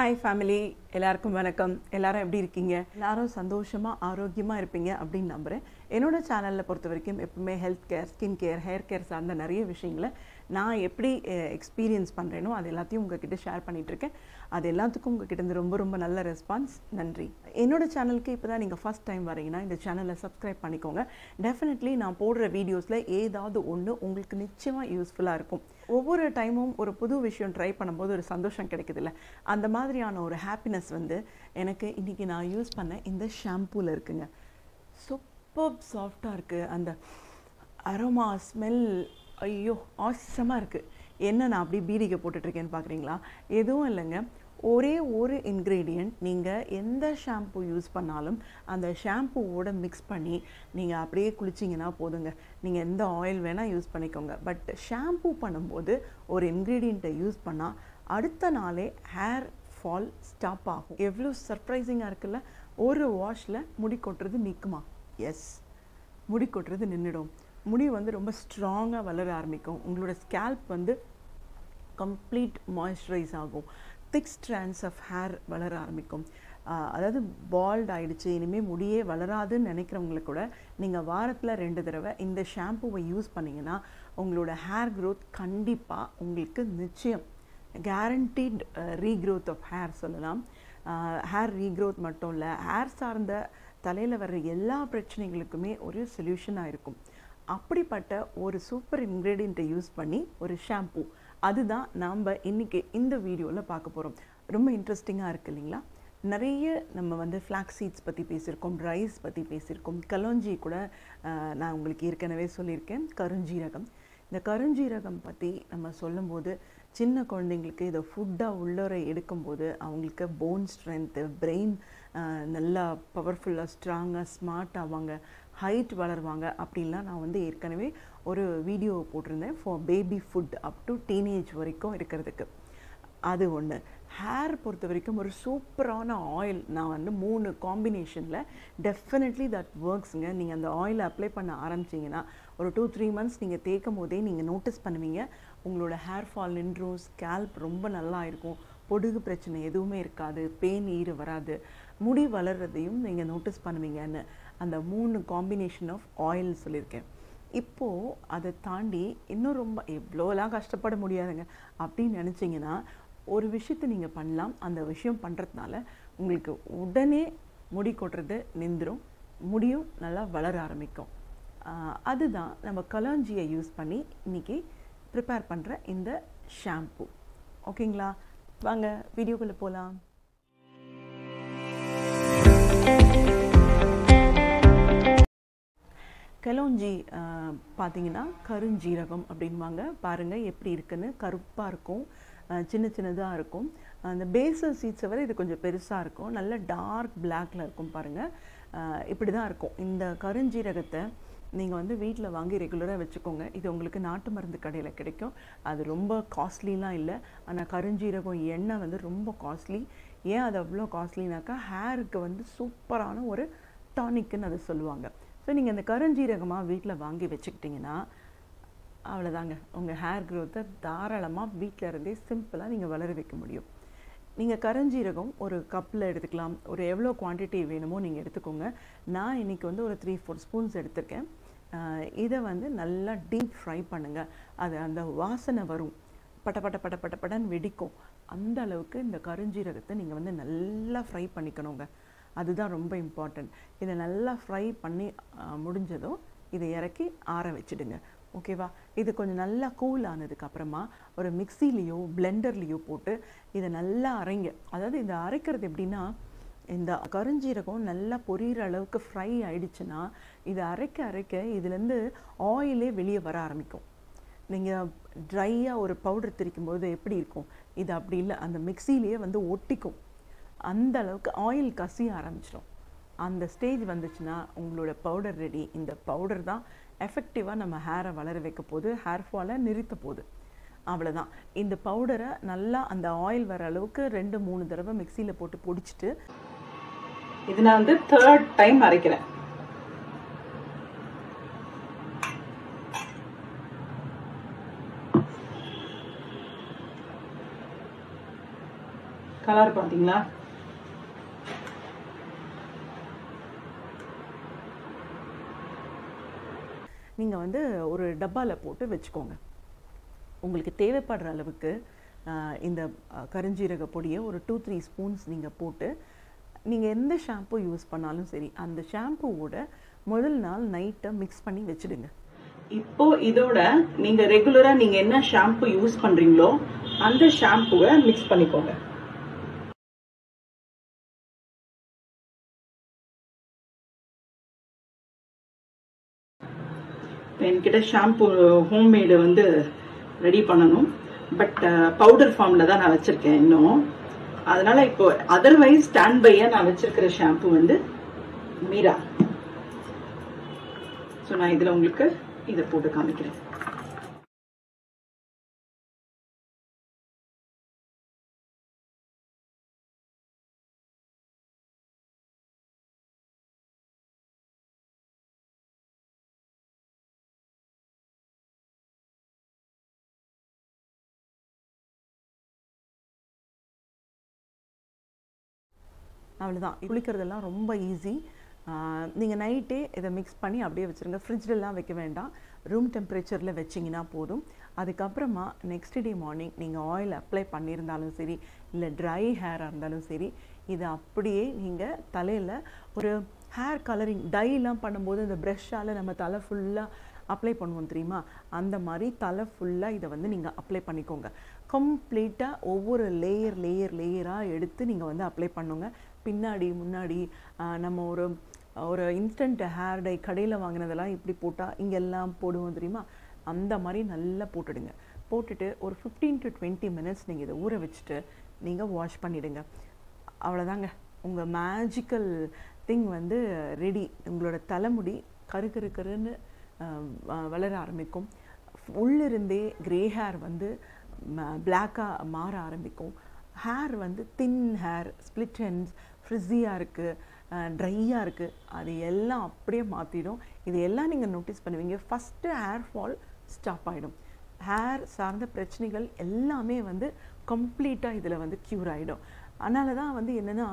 hi family எல்லாருக்கும் வணக்கம் எல்லாரும் எப்படி இருக்கீங்க எல்லாரும் சந்தோஷமாக ஆரோக்கியமாக இருப்பீங்க அப்படின்னு நம்புகிறேன் என்னோட சேனலில் பொறுத்த வரைக்கும் எப்பவுமே health care skin care hair care சார்ந்த நிறைய விஷயங்களை நான் எப்படி எக்ஸ்பீரியன்ஸ் பண்ணுறேனோ அது எல்லாத்தையும் உங்ககிட்ட ஷேர் பண்ணிகிட்ருக்கேன் அது எல்லாத்துக்கும் உங்ககிட்ட இருந்து ரொம்ப ரொம்ப நல்ல ரெஸ்பான்ஸ் நன்றி என்னோட சேனலுக்கு இப்போ தான் நீங்கள் ஃபஸ்ட் டைம் வரீங்கன்னா இந்த சேனலை சப்ஸ்கிரைப் பண்ணிக்கோங்க டெஃபினெட்லி நான் போடுற வீடியோஸில் ஏதாவது ஒன்று உங்களுக்கு நிச்சயமாக யூஸ்ஃபுல்லாக இருக்கும் ஒவ்வொரு டைமும் ஒரு புது விஷயம் ட்ரை பண்ணும்போது ஒரு சந்தோஷம் கிடைக்குதுல்ல அந்த மாதிரியான ஒரு ஹாப்பினஸ் வந்து எனக்கு இன்றைக்கி நான் யூஸ் பண்ண இந்த ஷாம்பூவில் இருக்குங்க சூப்பர் சாஃப்டாக இருக்குது அந்த அரோமா ஸ்மெல் ஐயோ ஆசமாக இருக்குது என்ன நான் அப்படி பீடிகை போட்டுட்ருக்கேன்னு பார்க்குறீங்களா எதுவும் இல்லைங்க ஒரே ஒரு இன்க்ரீடியண்ட் நீங்கள் எந்த ஷாம்பு யூஸ் பண்ணாலும் அந்த ஷாம்புவோட மிக்ஸ் பண்ணி நீங்கள் அப்படியே குளிச்சிங்கன்னா போதுங்க நீங்கள் எந்த ஆயில் வேணால் யூஸ் பண்ணிக்கோங்க பட் ஷாம்பு பண்ணும்போது ஒரு இன்க்ரீடியண்ட்டை யூஸ் பண்ணால் அடுத்த நாளே ஹேர் ஃபால் ஸ்டாப் ஆகும் எவ்வளோ சர்ப்ரைசிங்காக இருக்குல்ல ஒரு வாஷில் முடி கொட்டுறது நிற்குமா எஸ் முடி கொட்டுறது நின்றுடும் முடி வந்து ரொம்ப ஸ்ட்ராங்காக வளர ஆரம்பிக்கும் உங்களோட ஸ்கேல்ப் வந்து கம்ப்ளீட் மாய்ஸ்சரைஸ் ஆகும் திக் ஸ்ட்ராண்ட்ஸ் ஆஃப் ஹேர் வளர ஆரம்பிக்கும் அதாவது பால்ட் ஆகிடுச்சு இனிமேல் முடியே வளராதுன்னு நினைக்கிறவங்களுக்கு கூட நீங்கள் வாரத்தில் ரெண்டு தடவை இந்த ஷாம்புவை யூஸ் பண்ணிங்கன்னா உங்களோட ஹேர் க்ரோத் கண்டிப்பாக உங்களுக்கு நிச்சயம் கேரண்டீட் ரீக்ரோத் ஆஃப் ஹேர் சொல்லலாம் ஹேர் ரீக்ரோத் மட்டும் இல்லை ஹேர் சார்ந்த தலையில் வர்ற எல்லா பிரச்சனைகளுக்குமே ஒரு சொல்யூஷனாக இருக்கும் அப்படிப்பட்ட ஒரு சூப்பர் இன்க்ரீடியண்ட்டை யூஸ் பண்ணி ஒரு ஷாம்பூ அதுதான் நாம் இன்றைக்கி இந்த வீடியோவில் பார்க்க போகிறோம் ரொம்ப இன்ட்ரெஸ்டிங்காக இருக்குது இல்லைங்களா நிறைய நம்ம வந்து ஃப்ளாக் சீட்ஸ் பற்றி பேசியிருக்கோம் ரைஸ் பற்றி பேசியிருக்கோம் கலோஞ்சி கூட நான் உங்களுக்கு ஏற்கனவே சொல்லியிருக்கேன் கருஞ்சீரகம் இந்த கருஞ்சீரகம் பற்றி நம்ம சொல்லும்போது சின்ன குழந்தைங்களுக்கு இதை ஃபுட்டாக உள்ளர எடுக்கும்போது அவங்களுக்கு போன் ஸ்ட்ரென்த்து பிரெயின் நல்லா பவர்ஃபுல்லாக ஸ்ட்ராங்காக ஸ்மார்ட் ஆவாங்க ஹைட் வளருவாங்க அப்படின்லாம் நான் வந்து ஏற்கனவே ஒரு வீடியோ போட்டிருந்தேன் for baby food up to teenage வரைக்கும் இருக்கிறதுக்கு அது ஒன்று ஹேர் பொறுத்த வரைக்கும் ஒரு சூப்பரான ஆயில் நான் வந்து மூணு காம்பினேஷனில் டெஃபினெட்லி தட் ஒர்க்ஸுங்க நீங்கள் அந்த ஆயில் அப்ளை பண்ண ஆரம்பிச்சிங்கன்னா ஒரு டூ த்ரீ மந்த்ஸ் நீங்கள் தேய்க்கும் போதே நீங்கள் நோட்டீஸ் பண்ணுவீங்க உங்களோட ஹேர் ஃபால் நின்றும் ஸ்கேல்ப் ரொம்ப நல்லா இருக்கும் பொடுகு பிரச்சனை எதுவுமே இருக்காது பெயின் ஈறு வராது முடி வளர்கிறதையும் நீங்கள் நோட்டீஸ் பண்ணுவீங்கன்னு அந்த மூணு காம்பினேஷன் ஆஃப் ஆயில் சொல்லியிருக்கேன் இப்போது அதை தாண்டி இன்னும் ரொம்ப எவ்வளோலாம் கஷ்டப்பட முடியாதுங்க அப்படின்னு நினச்சிங்கன்னா ஒரு விஷயத்தை நீங்கள் பண்ணலாம் அந்த விஷயம் பண்ணுறதுனால உங்களுக்கு உடனே முடி கொட்டுறது நின்றுடும் முடியும் நல்லா வளர ஆரம்பிக்கும் அதுதான் நம்ம கலாஞ்சியை யூஸ் பண்ணி இன்றைக்கி ப்ரிப்பேர் பண்ணுற இந்த ஷாம்பு ஓகேங்களா வாங்க வீடியோக்குள்ளே போகலாம் கலோஞ்சி பார்த்தீங்கன்னா கருஞ்சீரகம் அப்படின்வாங்க பாருங்கள் எப்படி இருக்குன்னு கருப்பாக இருக்கும் சின்ன சின்னதாக இருக்கும் அந்த பேசல் சீட்ஸை விட இது கொஞ்சம் பெருசாக இருக்கும் நல்ல டார்க் பிளாக்ல இருக்கும் பாருங்கள் இப்படி தான் இருக்கும் இந்த கருஞ்சீரகத்தை நீங்கள் வந்து வீட்டில் வாங்கி ரெகுலராக வச்சுக்கோங்க இது உங்களுக்கு நாட்டு மருந்து கடையில் கிடைக்கும் அது ரொம்ப காஸ்ட்லிலாம் இல்லை ஆனால் கருஞ்சீரகம் எண்ணெய் வந்து ரொம்ப காஸ்ட்லி ஏன் அது அவ்வளோ காஸ்ட்லினாக்கா ஹேருக்கு வந்து சூப்பரான ஒரு டானிக்குன்னு அதை சொல்லுவாங்க ஸோ நீங்கள் இந்த கருஞ்சீரகமாக வீட்டில் வாங்கி வச்சுக்கிட்டிங்கன்னா அவ்வளோதாங்க உங்கள் ஹேர் க்ரோத்தை தாராளமாக வீட்டில் இருந்தே சிம்பிளாக நீங்கள் வளர வைக்க முடியும் நீங்கள் கருஞ்சீரகம் ஒரு கப்பில் எடுத்துக்கலாம் ஒரு எவ்வளோ குவான்டிட்டி வேணுமோ நீங்கள் எடுத்துக்கோங்க நான் இன்றைக்கி வந்து ஒரு த்ரீ ஃபோர் ஸ்பூன்ஸ் எடுத்திருக்கேன் இதை வந்து நல்லா டீப் ஃப்ரை பண்ணுங்கள் அது அந்த வாசனை வரும் பட்ட பட்ட பட்ட பட்ட படன்னு வெடிக்கும் அந்த அளவுக்கு இந்த கருஞ்சீரகத்தை நீங்கள் வந்து நல்லா ஃப்ரை பண்ணிக்கணுங்க அதுதான் ரொம்ப இம்பார்ட்டண்ட் இதை நல்லா ஃப்ரை பண்ணி முடிஞ்சதும் இதை இறக்கி ஆற வச்சுடுங்க ஓகேவா இது கொஞ்சம் நல்லா கூல் ஆனதுக்கப்புறமா ஒரு மிக்சிலேயோ பிளெண்டர்லேயோ போட்டு இதை நல்லா அரைங்க அதாவது இதை அரைக்கிறது எப்படின்னா இந்த கருஞ்சீரகம் நல்லா பொரியிற அளவுக்கு ஃப்ரை ஆயிடுச்சுன்னா இதை அரைக்க அரைக்க இதுலேருந்து ஆயிலே வெளியே வர ஆரம்பிக்கும் நீங்கள் ட்ரையாக ஒரு பவுடர் திரிக்கும் போது எப்படி இருக்கும் இது அப்படி இல்லை அந்த மிக்சிலேயே வந்து ஒட்டிக்கும் அந்த அளவுக்கு ஆயில் கசிய ஆரம்பிச்சிடும் அந்த ஸ்டேஜ் வந்துச்சுன்னா உங்களோட பவுடர் ரெடி இந்த பவுடர் தான் எஃபெக்டிவாக நம்ம ஹேரை வளர வைக்க போது ஹேர் ஃபாலை நிறுத்த போகுது அவ்வளோதான் இந்த பவுடரை நல்லா அந்த ஆயில் வர அளவுக்கு ரெண்டு மூணு தடவை மிக்சியில் போட்டு பொடிச்சிட்டு இது நான் வந்து தேர்ட் டைம் அரைக்கிறேன் கலர் பார்த்தீங்களா நீங்கள் வந்து ஒரு டப்பாவில் போட்டு வச்சுக்கோங்க உங்களுக்கு தேவைப்படுற அளவுக்கு ஆஹ், இந்த ஆஹ், கருஞ்சீரக பொடியை ஒரு டூ த்ரீ ஸ்பூன்ஸ் நீங்கள் போட்டு நீங்கள் எந்த ஷாம்பு யூஸ் பண்ணாலும் சரி அந்த ஷாம்புவோட முதல் நாள் நைட்டை மிக்ஸ் பண்ணி வச்சிடுங்க இப்போ இதோட நீங்க ரெகுலரா நீங்க என்ன ஷாம்பு யூஸ் பண்றீங்களோ அந்த ஷாம்புவை மிக்ஸ் பண்ணிக்கோங்க இப்போ என்கிட்ட ஷாம்பு ஹோம்மேடு வந்து ரெடி பண்ணணும் பட் பவுடர் ஃபார்மில் தான் நான் வச்சுருக்கேன் இன்னும் அதனால இப்போ அதர்வைஸ் ஸ்டாண்ட் பையாக நான் வச்சிருக்கிற ஷாம்பு வந்து மீரா ஸோ நான் இதில் உங்களுக்கு இதை போட்டு காமிக்கிறேன் அவ்வளோதான் குளிக்கிறதெல்லாம் ரொம்ப ஈஸி நீங்கள் நைட்டே இதை மிக்ஸ் பண்ணி அப்படியே வச்சுருங்க ஃப்ரிட்ஜிலலாம் வைக்க வேண்டாம் ரூம் டெம்பரேச்சரில் வச்சிங்கன்னா போதும் அதுக்கப்புறமா நெக்ஸ்ட் டே மார்னிங் நீங்கள் ஆயில் அப்ளை பண்ணியிருந்தாலும் சரி இல்லை ட்ரை ஹேராக இருந்தாலும் சரி இதை அப்படியே நீங்கள் தலையில் ஒரு ஹேர் கலரிங் டைலாம் பண்ணும்போது இந்த ப்ரெஷ்ஷால் நம்ம தலை ஃபுல்லாக அப்ளை பண்ணுவோம் தெரியுமா அந்த மாதிரி தலை ஃபுல்லாக இதை வந்து நீங்கள் அப்ளை பண்ணிக்கோங்க கம்ப்ளீட்டாக ஒவ்வொரு லேயர் லேயர் லேயராக எடுத்து நீங்கள் வந்து அப்ளை பண்ணுங்க பின்னாடி முன்னாடி ஆஹ், நம்ம ஒரு ஒரு இன்ஸ்டன்ட் ஹேர் டை கடையில் வாங்கினதெல்லாம் இப்படி போட்டால் இங்கெல்லாம் போடுவோம் தெரியுமா அந்த மாதிரி நல்லா போட்டுடுங்க போட்டுட்டு ஒரு ஃபிஃப்டீன் டு டுவெண்ட்டி மினிட்ஸ் நீங்கள் இதை ஊற வச்சுட்டு நீங்கள் வாஷ் பண்ணிவிடுங்க அவ்வளோதாங்க உங்கள் மேஜிக்கல் திங் வந்து ரெடி உங்களோட தலைமுடி கரு கரு கருன்னு ஆஹ், வ- வளர ஆரம்பிக்கும் உள்ளிருந்தே கிரே ஹேர் வந்து பிளாக்காக மாற ஆரம்பிக்கும் ஹேர் வந்து தின் ஹேர் ஸ்ப்ளிட் ஹென்ஸ் ஃப்ரிஸியாக இருக்குது ட்ரையாக இருக்குது அது எல்லாம் அப்படியே மாற்றிடும் இது எல்லாம் நீங்கள் நோட்டீஸ் பண்ணுவீங்க ஃபஸ்ட்டு ஹேர் ஃபால் ஸ்டாப் ஆகிடும் ஹேர் சார்ந்த பிரச்சனைகள் எல்லாமே வந்து கம்ப்ளீட்டாக இதில் வந்து க்யூர் ஆகிடும் அதனால தான் வந்து என்னென்னா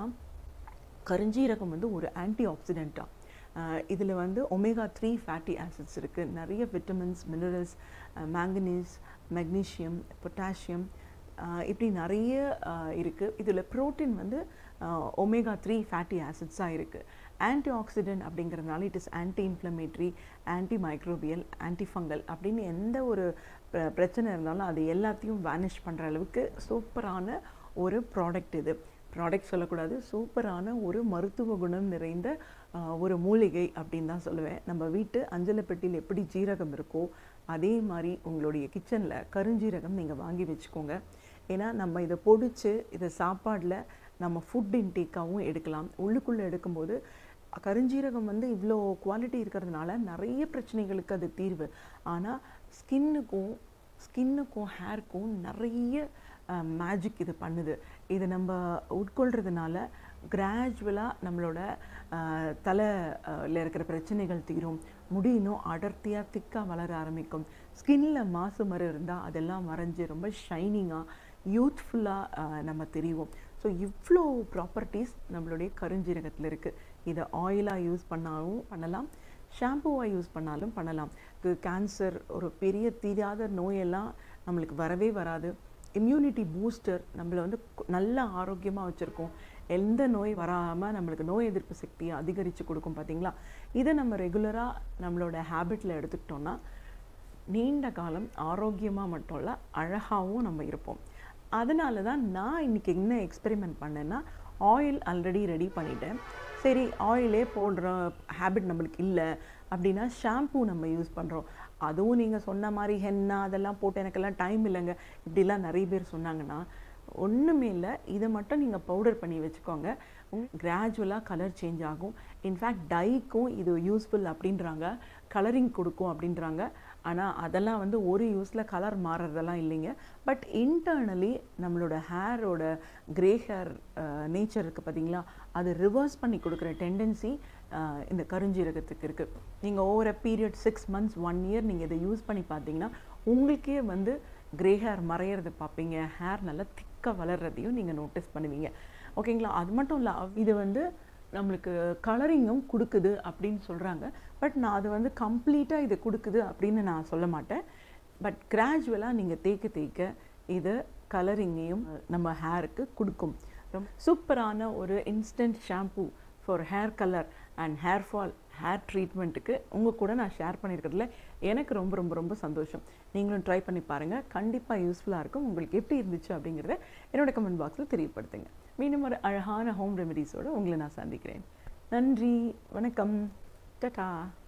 கருஞ்சீரகம் வந்து ஒரு ஆன்டி ஆக்சிடெண்ட்டாக இதில் வந்து ஒமேகா த்ரீ ஃபேட்டி ஆசிட்ஸ் இருக்குது நிறைய vitamins minerals manganese magnesium potassium இப்படி நிறைய இருக்குது இதில் புரோட்டீன் வந்து ஒமேகா த்ரீ ஃபேட்டி ஆசிட்ஸாக இருக்குது ஆன்டி ஆக்சிடென்ட் அப்படிங்கிறதுனால it is anti inflammatory anti microbial anti fungal அப்படின்னு எந்த ஒரு பிர- பிரச்சனை இருந்தாலும் அது எல்லாத்தையும் வேனிஷ் பண்ணுற அளவுக்கு சூப்பரான ஒரு ப்ராடக்ட் இது ப்ராடக்ட் சொல்லக்கூடாது சூப்பரான ஒரு மருத்துவ குணம் நிறைந்த ஆஹ், ஒரு மூலிகை அப்படின்னு தான் சொல்லுவேன் நம்ம வீட்டு அஞ்சலப்பெட்டியில் எப்படி ஜீரகம் இருக்கோ அதே மாதிரி உங்களுடைய கிச்சனில் கருஞ்சீரகம் நீங்கள் வாங்கி வச்சுக்கோங்க ஏன்னா நம்ம இதை பொடிச்சு இதை சாப்பாடில் நம்ம ஃபுட் இன்டேக்காகவும் எடுக்கலாம் உள்ளுக்குள்ளே எடுக்கும்போது கருஞ்சீரகம் வந்து இவ்வளோ குவாலிட்டி இருக்கிறதுனால நிறைய பிரச்சனைகளுக்கு அது தீர்வு ஆனால் ஸ்கின்னுக்கும் ஸ்கின்னுக்கும் ஹேர்க்கும் நிறைய மேஜிக் இது பண்ணுது இது நம்ம உட்கொள்றதுனால கிராஜுவலாக நம்மளோட அஹ், தலையில் இருக்கிற பிரச்சனைகள் தீரும் முடி இன்னும் அடர்த்தியாக திக்காக வளர ஆரம்பிக்கும் ஸ்கின்ல மாசு மரம் இருந்தால் அதெல்லாம் மறைஞ்சு ரொம்ப ஷைனிங்காக யூத்ஃபுல்லாக நம்ம தெரியும் ஸோ இவ்வளோ ப்ராப்பர்ட்டிஸ் நம்மளுடைய கருஞ்சீரகத்தில் இருக்குது இதை ஆயிலாக யூஸ் பண்ணாலும் பண்ணலாம் ஷாம்புவாக யூஸ் பண்ணாலும் பண்ணலாம் இது கேன்சர் ஒரு பெரிய தீராத நோயெல்லாம் நம்மளுக்கு வரவே வராது இம்யூனிட்டி பூஸ்டர் நம்மளை வந்து கு- நல்ல ஆரோக்கியமாக வச்சுருக்கோம் எந்த நோய் வராமல் நம்மளுக்கு நோய் எதிர்ப்பு சக்தியை அதிகரித்து கொடுக்கும் பார்த்தீங்களா இதை நம்ம ரெகுலராக நம்மளோட ஹேபிட்டில் எடுத்துக்கிட்டோம்னா நீண்ட காலம் ஆரோக்கியமாக மட்டும் இல்லை அழகாகவும் நம்ம இருப்போம் அதனால தான் நான் இன்னைக்கு என்ன எக்ஸ்பெரிமெண்ட் பண்ணேன்னா ஆயில் ஆல்ரெடி ரெடி பண்ணிட்டேன் சரி ஆயிலே போடுற ஹேபிட் நம்மளுக்கு இல்லை அப்படின்னா ஷாம்பூ நம்ம யூஸ் பண்ணுறோம் அதுவும் நீங்கள் சொன்ன மாதிரி ஹென்னா அதெல்லாம் போட்டு எனக்கெல்லாம் டைம் இல்லைங்க இப்படிலாம் நிறைய பேர் சொன்னாங்கன்னா ஒன்றுமே இல்லை இதை மட்டும் நீங்கள் பவுடர் பண்ணி வச்சுக்கோங்க கிராஜுவலாக கலர் சேஞ்ச் ஆகும் இன்ஃபேக்ட் டைக்கும் இது யூஸ்ஃபுல் அப்படின்றாங்க கலரிங் கொடுக்கும் அப்படின்றாங்க ஆனால் அதெல்லாம் வந்து ஒரு யூஸில் கலர் மாறுறதெல்லாம் இல்லைங்க பட் இன்டர்னலி நம்மளோட ஹேரோட கிரே ஹேர் நேச்சர் இருக்குது பார்த்தீங்களா அது ரிவர்ஸ் பண்ணி கொடுக்குற டெண்டன்சி இந்த கருஞ்சீரகத்துக்கு இருக்குது நீங்கள் over period six months one year நீங்கள் இதை யூஸ் பண்ணி பார்த்தீங்கன்னா உங்களுக்கே வந்து கிரே ஹேர் மறையிறது பார்ப்பீங்க ஹேர் நல்லா திக்காக குயிக்காக வளர்றதையும் நீங்கள் நோட்டீஸ் பண்ணுவீங்க ஓகேங்களா அது மட்டும் இல்லை இது வந்து நம்மளுக்கு கலரிங்கும் கொடுக்குது அப்படின்னு சொல்கிறாங்க பட் நான் அது வந்து கம்ப்ளீட்டாக இது கொடுக்குது அப்படின்னு நான் சொல்ல மாட்டேன் பட் கிராஜுவலாக நீங்கள் தேய்க்க தேய்க்க இது கலரிங்கையும் நம்ம ஹேருக்கு கொடுக்கும் ரொம்ப சூப்பரான ஒரு instant shampoo for hair colour and hair fall hair ட்ரீட்மெண்ட்டுக்கு உங்கள் கூட நான் ஷேர் பண்ணியிருக்கிறதுல எனக்கு ரொம்ப ரொம்ப ரொம்ப சந்தோஷம் நீங்களும் ட்ரை பண்ணி பாருங்கள் கண்டிப்பாக யூஸ்ஃபுல்லாக இருக்கும் உங்களுக்கு எப்படி இருந்துச்சு அப்படிங்கிறத என்னோட கமெண்ட் பாக்ஸில் தெரியப்படுத்துங்க மீண்டும் ஒரு அழகான ஹோம் ரெமெடிஸோடு உங்களை நான் சந்திக்கிறேன் நன்றி வணக்கம் டட்டா